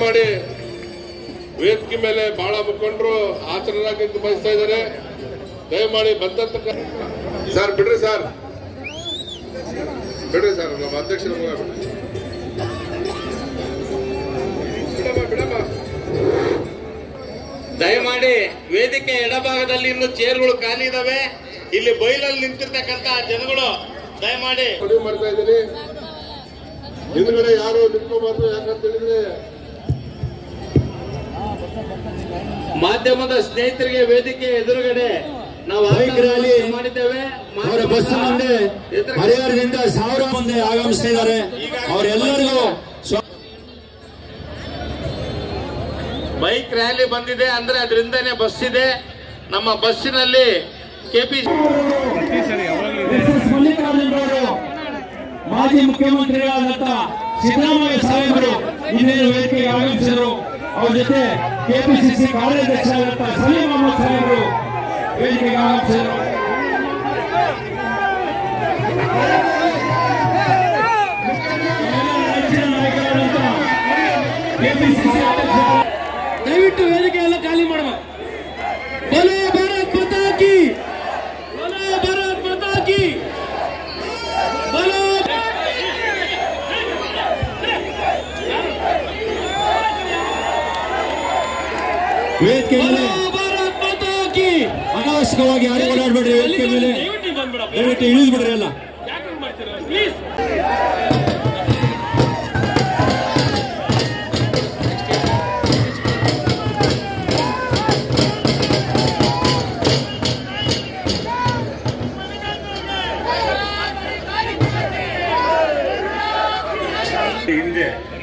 ದಯಮಾಡಿ ವೇದಿಕೆ ಮೇಲೆ ಬಹಳ ಮುಖಂಡರು ಆಚರಣೆಯಾಗಕ್ಕೆ ಬಯಸ್ತಾ ಇದ್ದಾರೆ ದಯಮಾಡಿ ಬಂದಂತ ಸರ್ ಬಿಡ್ರಿ ಸರ್ ಬಿಡ್ರಿ ಸರ್ ನಮ್ಮ ಅಧ್ಯಕ್ಷರು ಬಿಡಮ್ಮ ಬಿಡಮ್ಮ ದಯಮಾಡಿ ವೇದಿಕೆ ಎಡಭಾಗದಲ್ಲಿ ಇನ್ನು ಚೇರ್ಗಳು ಖಾಲಿ ಇದಾವೆ ಇಲ್ಲಿ ಬೈಲಲ್ಲಿ ನಿಂತಿರ್ತಕ್ಕಂತ ಜನಗಳು ದಯಮಾಡಿ ಮನವಿ ಮಾಡ್ತಾ ಇದ್ದೀನಿ ಹಿಂದ್ಗಡೆ ಯಾರು ನಿಂತ್ಕೋಬಾರ್ದು ಯಾಕಂತ ಹೇಳಿದ್ರೆ ಮಾಧ್ಯಮದ ಸ್ನೇಹಿತರಿಗೆ ವೇದಿಕೆ ಎದುರುಗಡೆ ನಾವು ಬೈಕ್ ರ್ಯಾಲಿ ಮಾಡಿದ್ದೇವೆ ಅವರ ಬಸ್ ಮುಂದೆ ಹರಿಹರದಿಂದ ಸಾವಿರ ಮುಂದೆ ಆಗಮಿಸ್ತಾ ಇದ್ದಾರೆ ಅವರೆಲ್ಲರಿಗೂ ಸ್ವ- ಬೈಕ್ ರ್ಯಾಲಿ ಬಂದಿದೆ ಅಂದ್ರೆ ಅದರಿಂದನೇ ಬಸ್ ಇದೆ ನಮ್ಮ ಬಸ್ಸಿನಲ್ಲಿ ಕೆಪಿ ಎಸ್ ಎಸ್ ಮಲ್ಲಿಕಾರ್ಜುನರವರು ಮಾಜಿ ಮುಖ್ಯಮಂತ್ರಿಗಳಾದಂತ ಸಿದ್ದರಾಮಯ್ಯ ಸಾಹೇಬರು ಇನ್ನೇನು ವೇದಿಕೆಗೆ ಆಗಮಿಸಿದರು ಅವ್ರ ಜೊತೆ ಕೆಪಿಸಿಸಿ ಕಾರ್ಯಾಧ್ಯಕ್ಷರಾದಂತ ಸಲೀಂ ಅಹಮದ್ ಸಾಹೇಬರು ವೇದಿಕೆಗೆ ಆಗಮಿಸಿದರು ನೆಚ್ಚಿನ ನಾಯಕರಾದಂತ ಕೆಪಿಸಿಸಿ ಅಧ್ಯಕ್ಷರಾದ ದಯವಿಟ್ಟು ವೇದಿಕೆ ಎಲ್ಲ ಖಾಲಿ ಮಾಡಬೇಕು ಬಲೋ ಭಾರತ್ ಮಾತಾ ಕಿ ಬಲೋ ಭಾರತ್ ಮಾತಾ ಕಿ ಬಲೋ ವೇದಿಕೆ ಮೇಲೆ ಭಾರತ್ ಮಾತಾ ಕಿ ಅನಾವಶ್ಯಕವಾಗಿ ಯಾರು ಓಡಾಡ್ಬೇಡ್ರಿ ವೇದಿಕೆ ಮೇಲೆ ದಯವಿಟ್ಟು ಇಳಿದು ಬಿಡ್ರಿ ಎಲ್ಲ ಹಿಂದೆ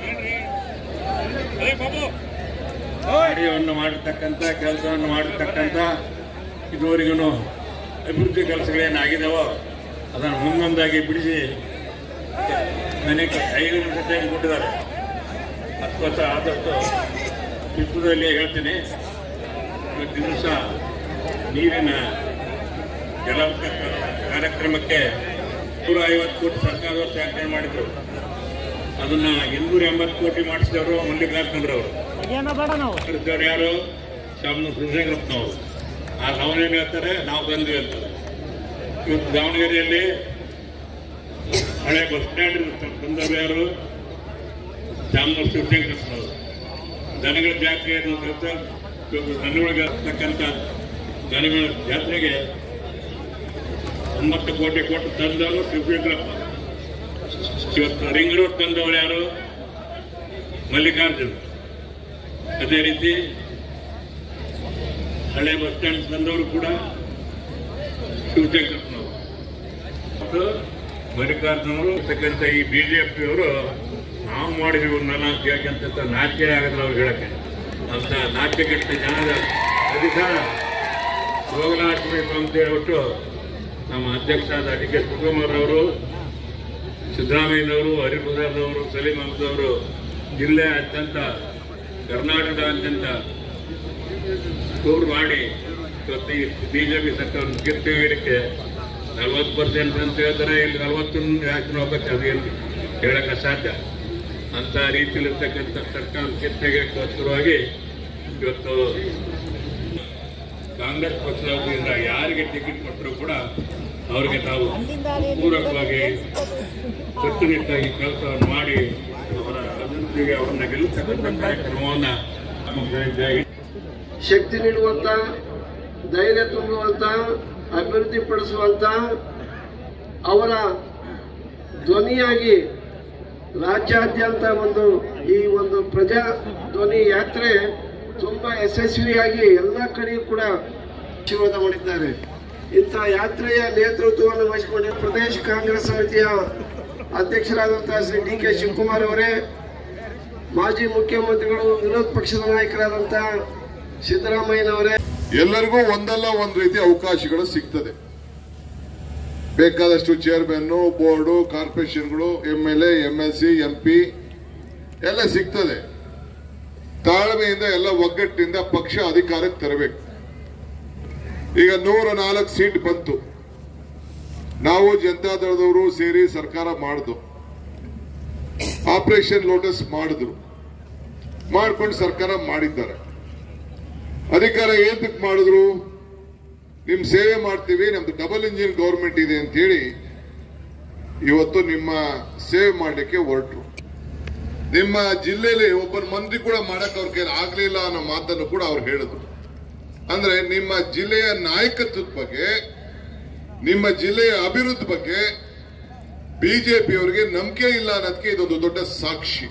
ಕಾರ್ಯವನ್ನು ಮಾಡತಕ್ಕಂಥ ಕೆಲಸವನ್ನು ಮಾಡತಕ್ಕಂಥ ಇದುವರೆಗೂ ಅಭಿವೃದ್ಧಿ ಕೆಲಸಗಳೇನಾಗಿದ್ದಾವೋ ಅದನ್ನು ಮುಂದೊಂದಾಗಿ ಬಿಡಿಸಿ ಅನೇಕ ಐದು ನಿಮಿಷದಲ್ಲಿ ಕೊಟ್ಟಿದ್ದಾರೆ ಹತ್ತು ವರ್ಷ ಆದಷ್ಟು ಚಿತ್ರದಲ್ಲಿ ಹೇಳ್ತೀನಿ ಇವತ್ತು ದಿವಸ ನೀರಿನ ಜಲ ಕಾರ್ಯಕ್ರಮಕ್ಕೆ ನೂರ ಐವತ್ತು ಕೋಟಿ ಸರ್ಕಾರದವರು ಶಾಂಕ್ಷನ್ ಮಾಡಿದ್ರು ಅದನ್ನ ಇನ್ನೂರ ಎಂಬತ್ತು ಕೋಟಿ ಮಾಡಿಸಿದವರು ಮಲ್ಲಿಕಾರ್ಜುನರವರು ಮಾಡಿಸಿದವರು ಯಾರು ಶಾಮನ ಶಿವಶಂಕರಪ್ಪನವರು ಆ ನಾವೇನು ಹೇಳ್ತಾರೆ ನಾವು ಬಂದ್ವಿ ಅಂತಾರೆ ಇವತ್ತು ದಾವಣಗೆರೆಯಲ್ಲಿ ಹಳೆ ಬಸ್ ಸ್ಟ್ಯಾಂಡ್ ಬಂದವರು ಯಾರು ಶಾಮನೂರು ಶಿವಶಂಕರಪ್ಪನವರು ದನಗಳ ಜಾತ್ರೆ ಅನ್ನೋದ್ರಿಂದ ಇವತ್ತು ದನಗಳಿಗೆ ಆಗ್ತಕ್ಕಂಥ ದನಗಳ ಜಾತ್ರೆಗೆ ಒಂಬತ್ತು ಕೋಟಿ ಕೊಟ್ಟು ತಂದವರು ಶಿವಶಂಕರಪ್ಪ ಇವತ್ತು ರಿಂಗ್ ರೋಡ್ ತಂದವರು ಯಾರು ಮಲ್ಲಿಕಾರ್ಜುನ್ ಅದೇ ರೀತಿ ಹಳೆ ಬಸ್ ಸ್ಟ್ಯಾಂಡ್ ತಂದವರು ಕೂಡ ಶಿವಶಂಕರಪ್ಪನವರು ಮತ್ತು ಮಲ್ಲಿಕಾರ್ಜುನವರು ಇರ್ತಕ್ಕಂಥ ಈ ಬಿಜೆಪಿಯವರು ನಾವು ಮಾಡಿದೀವಿ ನಾಲ್ಕು ಯಾಕೆಂತ ನಾಚಿಕೆ ಆಗಲ್ಲ ಅವ್ರು ಹೇಳಕ್ಕೆ ಅಂತ ನಾಚಿಕೆ ಕೆಟ್ಟ ಜನದ ಅಧಿಕಾರ ಹೋಗಲಾಡಿಸಬೇಕು ಅಂತ ಹೇಳ್ಬಿಟ್ಟು ನಮ್ಮ ಅಧ್ಯಕ್ಷರಾದ ಡಿ ಕೆ ಶಿವಕುಮಾರ್ ಅವರು ಸಿದ್ದರಾಮಯ್ಯನವರು ಹರಿಪ್ರಸಾದ್ ಸಲೀಂ ಅಹಮದ್ ಅವರು ಜಿಲ್ಲೆಯಾದ್ಯಂತ ಕರ್ನಾಟಕದಾದ್ಯಂತ ಟೂರ್ ಮಾಡಿ ಇವತ್ತು ಈ ಬಿಜೆಪಿ ಸರ್ಕಾರ ಗೆಲ್ತೀವಿಕ್ಕೆ ನಲವತ್ತು ಪರ್ಸೆಂಟ್ ಅಂತ ಹೇಳ್ತಾರೆ ಇಲ್ಲಿ ನಲವತ್ತೊಂದು ಯಾಕೆ ಹೋಗಕ್ಕೆ ಅದೇನು ಹೇಳಕ್ಕೆ ಸಾಧ್ಯ ಅಂತ ರೀತಿಯಲ್ಲಿರ್ತಕ್ಕಂಥ ಸರ್ಕಾರ ಗೆದ್ದೆಗೋಸ್ಕರವಾಗಿ ಇವತ್ತು ಕಾಂಗ್ರೆಸ್ ಪಕ್ಷದ ವತಿಯಿಂದ ಯಾರಿಗೆ ಟಿಕೆಟ್ ಕೊಟ್ಟರು ಕೂಡ ಅವರಿಗೆ ತಾವು ಪೂರಕವಾಗಿ ಕಟ್ಟುನಿಟ್ಟಾಗಿ ಕೆಲಸವನ್ನು ಮಾಡಿ ಅವರ ಅಭಿವೃದ್ಧಿಗೆ ಅವರನ್ನ ಗೆಲ್ಲಿಸತಕ್ಕಂಥ ಕಾರ್ಯಕ್ರಮವನ್ನು ಹಮ್ಮಿಕೊಂಡಿದ್ದೇವೆ. ಶಕ್ತಿ ನೀಡುವಂತ ಧೈರ್ಯ ತುಂಬುವಂತ ಅಭಿವೃದ್ಧಿ ಪಡಿಸುವಂತ ಅವರ ಧ್ವನಿಯಾಗಿ ರಾಜ್ಯಾದ್ಯಂತ ಒಂದು ಈ ಒಂದು ಪ್ರಜಾ ಧ್ವನಿ ಯಾತ್ರೆ ತುಂಬಾ ಯಶಸ್ವಿಯಾಗಿ ಎಲ್ಲ ಕಡೆಯೂ ಕೂಡ ಆಶೀರ್ವಾದ ಮಾಡಿದ್ದಾರೆ ಇಂಥ ಯಾತ್ರೆಯ ನೇತೃತ್ವವನ್ನು ವಹಿಸಿಕೊಂಡ ಪ್ರದೇಶ ಕಾಂಗ್ರೆಸ್ ಸಮಿತಿಯ ಅಧ್ಯಕ್ಷರಾದಂತಹ ಶ್ರೀ ಡಿ ಕೆ ಶಿವಕುಮಾರ್ ಅವರೇ ಮಾಜಿ ಮುಖ್ಯಮಂತ್ರಿಗಳು ವಿರೋಧ ಪಕ್ಷದ ನಾಯಕರಾದಂತಹ ಸಿದ್ದರಾಮಯ್ಯನವರೇ ಎಲ್ಲರಿಗೂ ಒಂದಲ್ಲ ಒಂದು ರೀತಿ ಅವಕಾಶಗಳು ಸಿಗ್ತದೆ ಬೇಕಾದಷ್ಟು ಚೇರ್ಮನ್ ಬೋರ್ಡು ಕಾರ್ಪೊರೇಷನ್ಗಳು M L A M L C M P ಎಲ್ಲ ಸಿಗ್ತದೆ ತಾಳ್ಮೆಯಿಂದ ಎಲ್ಲ ಒಗ್ಗಟ್ಟಿನಿಂದ ಪಕ್ಷ ಅಧಿಕಾರಕ್ಕೆ ತರಬೇಕು ಈಗ ನೂರ ನಾಲ್ಕು ಸೀಟ್ ಬಂತು ನಾವು ಜನತಾದಳದವರು ಸೇರಿ ಸರ್ಕಾರ ಮಾಡಿದ್ವು ಆಪರೇಷನ್ ಲೋಟಸ್ ಮಾಡಿದ್ರು ಮಾಡ್ಕೊಂಡು ಸರ್ಕಾರ ಮಾಡಿದ್ದಾರೆ ಅಧಿಕಾರ ಏತಕ್ ಮಾಡಿದ್ರು ನಿಮ್ ಸೇವೆ ಮಾಡ್ತೀವಿ ನಮ್ದು ಡಬಲ್ ಇಂಜಿನ್ ಗೌರ್ಮೆಂಟ್ ಇದೆ ಅಂತ ಹೇಳಿ ಇವತ್ತು ನಿಮ್ಮ ಸೇವೆ ಮಾಡಲಿಕ್ಕೆ ಹೊರಟರು ನಿಮ್ಮ ಜಿಲ್ಲೆಯಲ್ಲಿ ಒಬ್ಬ ಮಂತ್ರಿ ಕೂಡ ಮಾಡಕ್ ಅವ್ರ ಕೈಲಿ ಆಗ್ಲಿಲ್ಲ ಅನ್ನೋ ಮಾತನ್ನು ಕೂಡ ಅವ್ರು ಹೇಳಿದ್ರು ಅಂದ್ರೆ ನಿಮ್ಮ ಜಿಲ್ಲೆಯ ನಾಯಕತ್ವದ ಬಗ್ಗೆ ನಿಮ್ಮ ಜಿಲ್ಲೆಯ ಅಭಿವೃದ್ಧಿ ಬಗ್ಗೆ ಬಿಜೆಪಿಯವರಿಗೆ ನಂಬಿಕೆ ಇಲ್ಲ ಅನ್ನೋದಕ್ಕೆ ಇದೊಂದು ದೊಡ್ಡ ಸಾಕ್ಷಿ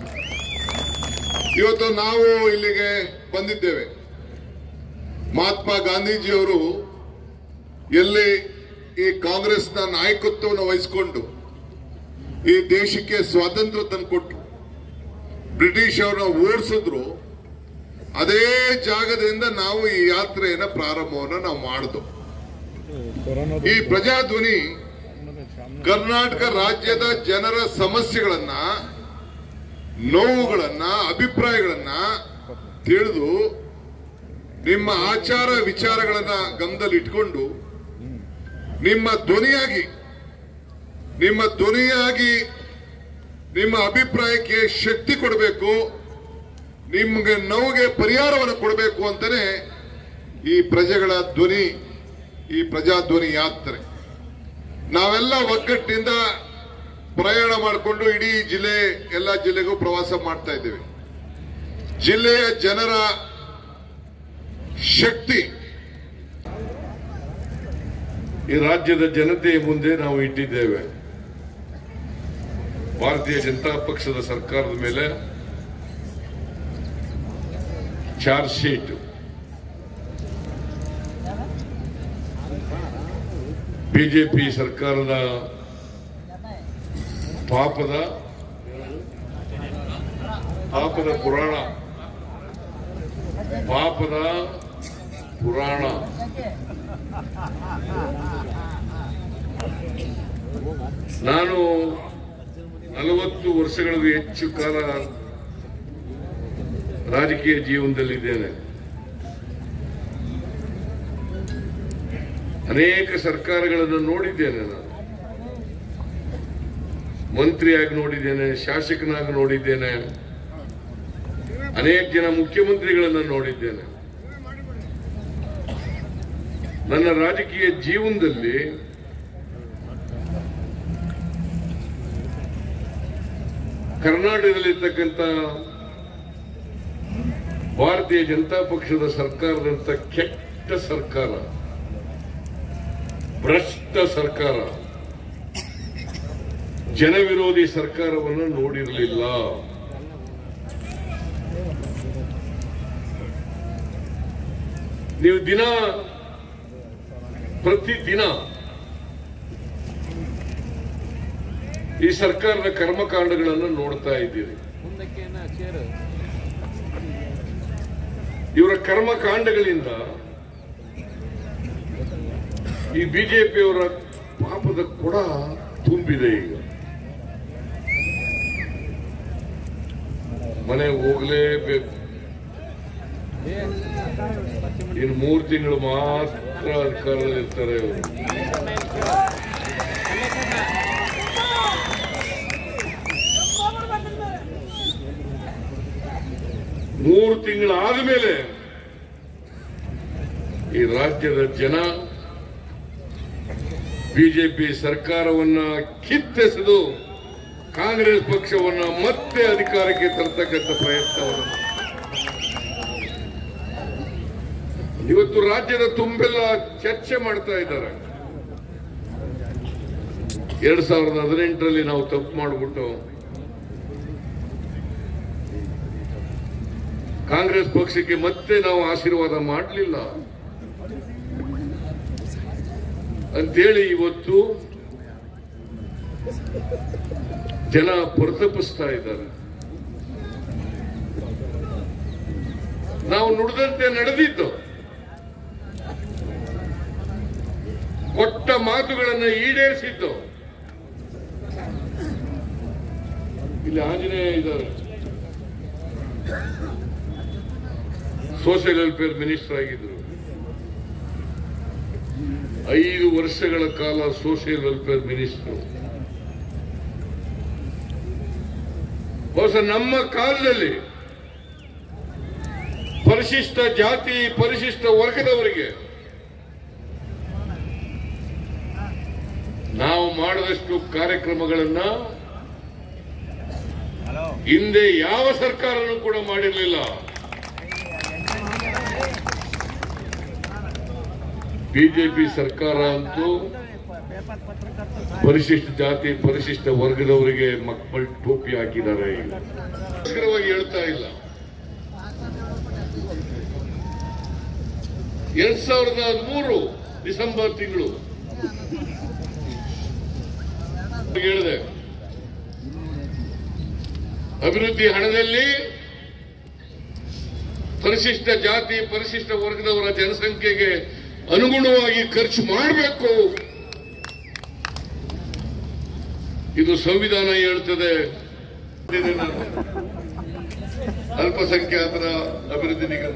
ಇವತ್ತು ನಾವು ಇಲ್ಲಿಗೆ ಬಂದಿದ್ದೇವೆ ಮಹಾತ್ಮ ಗಾಂಧೀಜಿಯವರು ಎಲ್ಲಿ ಈ ಕಾಂಗ್ರೆಸ್ನ ನಾಯಕತ್ವವನ್ನು ವಹಿಸಿಕೊಂಡು ಈ ದೇಶಕ್ಕೆ ಸ್ವಾತಂತ್ರ್ಯ ತಂದುಕೊಟ್ರು ಬ್ರಿಟಿಷ್ ಅವರನ್ನ ಓಡಿಸಿದ್ರು ಅದೇ ಜಾಗದಿಂದ ನಾವು ಈ ಯಾತ್ರೆಯನ್ನ ಪ್ರಾರಂಭವನ್ನ ನಾವು ಮಾಡಿದ್ವು ಈ ಪ್ರಜಾಧ್ವನಿ ಕರ್ನಾಟಕ ರಾಜ್ಯದ ಜನರ ಸಮಸ್ಯೆಗಳನ್ನ ನೋವುಗಳನ್ನ ಅಭಿಪ್ರಾಯಗಳನ್ನ ತಿಳಿದು ನಿಮ್ಮ ಆಚಾರ ವಿಚಾರಗಳನ್ನ ಗಮನದಲ್ಲಿ ಇಟ್ಕೊಂಡು ನಿಮ್ಮ ಧ್ವನಿಯಾಗಿ ನಿಮ್ಮ ಧ್ವನಿಯಾಗಿ ನಿಮ್ಮ ಅಭಿಪ್ರಾಯಕ್ಕೆ ಶಕ್ತಿ ಕೊಡಬೇಕು ನಿಮ್ಗೆ ನೋವಿಗೆ ಪರಿಹಾರವನ್ನು ಕೊಡಬೇಕು ಅಂತಾನೆ ಈ ಪ್ರಜೆಗಳ ಧ್ವನಿ ಈ ಪ್ರಜಾಧ್ವನಿ ಯಾತ್ರೆ ನಾವೆಲ್ಲ ಒಗ್ಗಟ್ಟಿನಿಂದ ಪ್ರಯಾಣ ಮಾಡಿಕೊಂಡು ಇಡೀ ಜಿಲ್ಲೆ ಎಲ್ಲ ಜಿಲ್ಲೆಗೂ ಪ್ರವಾಸ ಮಾಡ್ತಾ ಇದ್ದೇವೆ ಜಿಲ್ಲೆಯ ಜನರ ಶಕ್ತಿ ಈ ರಾಜ್ಯದ ಜನತೆಯ ಮುಂದೆ ನಾವು ಇಟ್ಟಿದ್ದೇವೆ ಭಾರತೀಯ ಜನತಾ ಪಕ್ಷದ ಸರ್ಕಾರದ ಮೇಲೆ ಚಾರ್ಜ್ ಶೀಟ್ ಬಿಜೆಪಿ ಸರ್ಕಾರದ ಪಾಪದ ಪಾಪದ ಪುರಾಣ ಪಾಪದ ಪುರಾಣ ನಾನು ನಲವತ್ತು ವರ್ಷಗಳಿಗೂ ಹೆಚ್ಚು ಕಾಲ ರಾಜಕೀಯ ಜೀವನದಲ್ಲಿದ್ದೇನೆ ಅನೇಕ ಸರ್ಕಾರಗಳನ್ನು ನೋಡಿದ್ದೇನೆ ನಾನು ಮಂತ್ರಿಯಾಗಿ ನೋಡಿದ್ದೇನೆ ಶಾಸಕನಾಗಿ ನೋಡಿದ್ದೇನೆ ಅನೇಕ ಜನ ಮುಖ್ಯಮಂತ್ರಿಗಳನ್ನು ನೋಡಿದ್ದೇನೆ ನನ್ನ ರಾಜಕೀಯ ಜೀವನದಲ್ಲಿ ಕರ್ನಾಟಕದಲ್ಲಿರ್ತಕ್ಕಂಥ ಭಾರತೀಯ ಜನತಾ ಪಕ್ಷದ ಸರ್ಕಾರದಂತ ಕೆಟ್ಟ ಸರ್ಕಾರ ಭ್ರಷ್ಟ ಸರ್ಕಾರ ಜನವಿರೋಧಿ ಸರ್ಕಾರವನ್ನು ನೋಡಿರಲಿಲ್ಲ ನೀವು ದಿನ ಪ್ರತಿ ದಿನ ಈ ಸರ್ಕಾರದ ಕರ್ಮಕಾಂಡಗಳನ್ನು ನೋಡ್ತಾ ಇದ್ದೀರಿ ಇವರ ಕರ್ಮಕಾಂಡಗಳಿಂದ ಈ ಬಿಜೆಪಿಯವರ ಪಾಪದ ಕೊಡ ತುಂಬಿದೆ ಈಗ ಮನೆ ಹೋಗಲೇಬೇಕು ಇನ್ನು ಮೂರು ತಿಂಗಳು ಮಾತ್ರ ಅಧಿಕಾರದಲ್ಲಿ ಇರ್ತಾರೆ ಇವರು ಮೂರು ತಿಂಗಳಾದ ಮೇಲೆ ಈ ರಾಜ್ಯದ ಜನ ಬಿಜೆಪಿ ಸರ್ಕಾರವನ್ನ ಕಿತ್ತೆಸೆದು ಕಾಂಗ್ರೆಸ್ ಪಕ್ಷವನ್ನ ಮತ್ತೆ ಅಧಿಕಾರಕ್ಕೆ ತರ್ತಕ್ಕಂಥ ಪ್ರಯತ್ನವನ್ನು ಮಾಡ್ತಾರೆ. ಇವತ್ತು ರಾಜ್ಯದ ತುಂಬೆಲ್ಲ ಚರ್ಚೆ ಮಾಡ್ತಾ ಇದ್ದಾರೆ ಎರಡ್ ಸಾವಿರದ ಹದಿನೆಂಟರಲ್ಲಿ ನಾವು ತಪ್ಪು ಮಾಡಿಬಿಟ್ಟು ಕಾಂಗ್ರೆಸ್ ಪಕ್ಷಕ್ಕೆ ಮತ್ತೆ ನಾವು ಆಶೀರ್ವಾದ ಮಾಡಲಿಲ್ಲ ಅಂತೇಳಿ ಇವತ್ತು ಜನ ಪರಿತಪಿಸ್ತಾ ಇದ್ದಾರೆ ನಾವು ನುಡಿದಂತೆ ನಡೆದಿದ್ದು ಕೊಟ್ಟ ಮಾತುಗಳನ್ನು ಈಡೇರಿಸಿದ್ದು ಇಲ್ಲಿ ಆಂಜನೇಯ ಇದ್ದಾರೆ ಸೋಷಿಯಲ್ ವೆಲ್ಫೇರ್ ಮಿನಿಸ್ಟರ್ ಆಗಿದ್ರು ಐದು ವರ್ಷಗಳ ಕಾಲ ಸೋಷಿಯಲ್ ವೆಲ್ಫೇರ್ ಮಿನಿಸ್ಟರ್ ಬಹುಶಃ ನಮ್ಮ ಕಾಲದಲ್ಲಿ ಪರಿಶಿಷ್ಟ ಜಾತಿ ಪರಿಶಿಷ್ಟ ವರ್ಗದವರಿಗೆ ನಾವು ಮಾಡಿದಷ್ಟು ಕಾರ್ಯಕ್ರಮಗಳನ್ನ ಹಿಂದೆ ಯಾವ ಸರ್ಕಾರನೂ ಕೂಡ ಮಾಡಿರಲಿಲ್ಲ ಬಿಜೆಪಿ ಸರ್ಕಾರ ಅಂತೂ ಪರಿಶಿಷ್ಟ ಜಾತಿ ಪರಿಶಿಷ್ಟ ವರ್ಗದವರಿಗೆ ಮಕ್ಕಳ ಟೋಪಿ ಹಾಕಿದ್ದಾರೆ ಈಗ ನಿಖರವಾಗಿ ಹೇಳ್ತಾ ಇಲ್ಲ ಎರಡ್ ಸಾವಿರದ ಹದಿಮೂರು ಡಿಸೆಂಬರ್ ತಿಂಗಳು ಹೇಳಿದೆ ಅಭಿವೃದ್ಧಿ ಹಣದಲ್ಲಿ ಪರಿಶಿಷ್ಟ ಜಾತಿ ಪರಿಶಿಷ್ಟ ವರ್ಗದವರ ಜನಸಂಖ್ಯೆಗೆ ಅನುಗುಣವಾಗಿ ಖರ್ಚು ಮಾಡಬೇಕು ಇದು ಸಂವಿಧಾನ ಹೇಳ್ತದೆ ಇದು ನಾನು. ಅಲ್ಪಸಂಖ್ಯಾತರ ಅಭಿವೃದ್ಧಿ ನಿಗಮ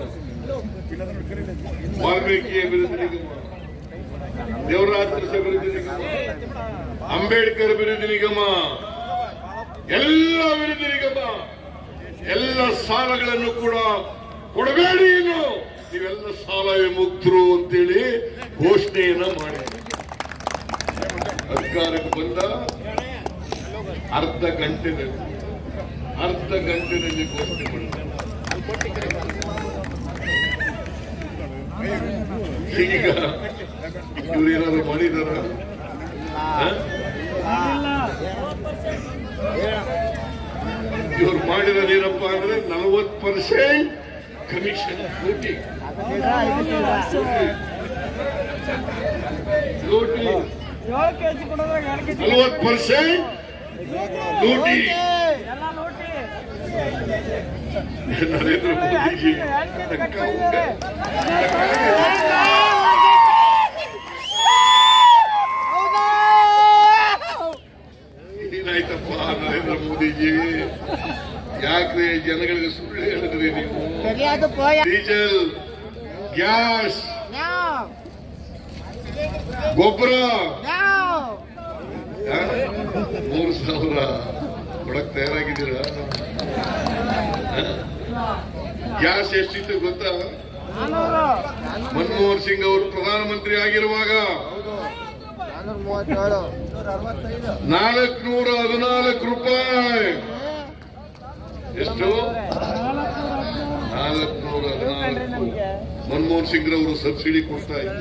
ವಾಲ್ಮೀಕಿ ಅಭಿವೃದ್ಧಿ ನಿಗಮ ದೇವರಾಜ ಅಭಿವೃದ್ಧಿ ನಿಗಮ ಅಂಬೇಡ್ಕರ್ ಅಭಿವೃದ್ಧಿ ನಿಗಮ ಎಲ್ಲ ಅಭಿವೃದ್ಧಿ ನಿಗಮ ಎಲ್ಲ ಸಾಲಗಳನ್ನು ಕೂಡ ಕೊಡಬೇಡಿ ಇನ್ನು ನೀವೆಲ್ಲ ಸಾಲ ವಿಮುಕ್ತರು ಅಂತೇಳಿ ಘೋಷಣೆಯನ್ನ ಮಾಡಿ ಅಧಿಕಾರಕ್ಕೆ ಬಂದ ಅರ್ಧ ಗಂಟೆನಲ್ಲಿ ಅರ್ಧ ಗಂಟೆನಲ್ಲಿ ಘೋಷಣೆ ಮಾಡಿದ ಈಗ ಇವ್ರು ಏನಾದ್ರು ಮಾಡಿದಾರ ಇವ್ರು ಮಾಡಿರೋದೇನಪ್ಪ ಅಂದ್ರೆ ನಲವತ್ತು ಪರ್ಸೆಂಟ್ ಕಮಿಷನ್ ಲೂಟಿ ಲೂಟಿ ನಲವತ್ತು ಪರ್ಸೆಂಟ್ ಲೂಟಿ ನರೇಂದ್ರ ಮೋದಿಜಿ ತಕ್ಕ ಉಂಡೆ. ಏನಾಯ್ತಪ್ಪ ನರೇಂದ್ರ ಮೋದಿಜಿ ಯಾಕ್ರಿ ಜನಗಳಿಗೆ ಸುಳ್ಳು ಹೇಳಿದ್ರಿ ನೀವು ಅದು ಪೋಯ ಡೀಸೆಲ್ ಗ್ಯಾಸ್ ಗೊಬ್ಬರ ಮೂರು ಸಾವಿರ ಕೊಡಕ್ ತಯಾರಾಗಿದ್ದೀರಾ ಗ್ಯಾಸ್ ಎಷ್ಟಿತ್ತು ಗೊತ್ತಾ ಮನಮೋಹನ್ ಸಿಂಗ್ ಅವರು ಪ್ರಧಾನಮಂತ್ರಿ ಆಗಿರುವಾಗ ನಾಲ್ಕುನೂರ ಹದಿನಾಲ್ಕು ರೂಪಾಯಿ ಎಷ್ಟು ನಾಲ್ಕುನೂರ ಹದಿನಾಲ್ಕು ಮನಮೋಹನ್ ಸಿಂಗ್ ರವರು ಸಬ್ಸಿಡಿ ಕೊಡ್ತಾ ಇದ್ರು